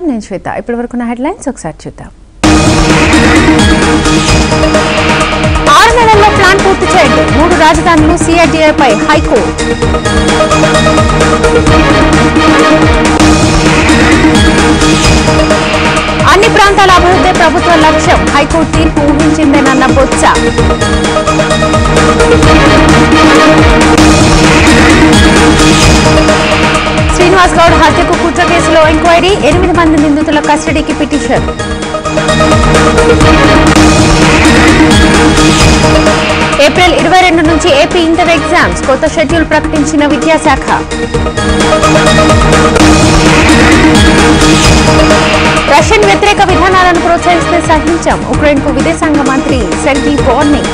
నేను శ్వేత ఇప్పటి వరకు నా హెడ్లైన్స్ ఒకసారి చూద్దాం ఆరు నెలల్లో ప్లాన్ పూర్తి చేయండి మూడు రాజధానులు సిఆర్డీఐపై హైకోర్టు అన్ని ప్రాంతాల అభివృద్ధి ప్రభుత్వ లక్ష్యం హైకోర్టు తీర్పు ఊహించిందేనన్న బొత్స శ్రీనివాస్ గౌడ్ హత్యకు కుట్ర కేసులో ఎంక్వైరీ ఎనిమిది మంది నిందితుల కస్టడీకి పిటిషన్ ఏప్రిల్ ఇరవై రెండు నుంచి ఏపీ ఇంటర్ ఎగ్జామ్స్ కొత్త షెడ్యూల్ ప్రకటించిన విద్యాశాఖ రష్యన్ వ్యతిరేక విధానాలను ప్రోత్సహిస్తే సహించాం ఉక్రెయిన్ కు విదేశాంగ మంత్రి సెర్గీ వార్నింగ్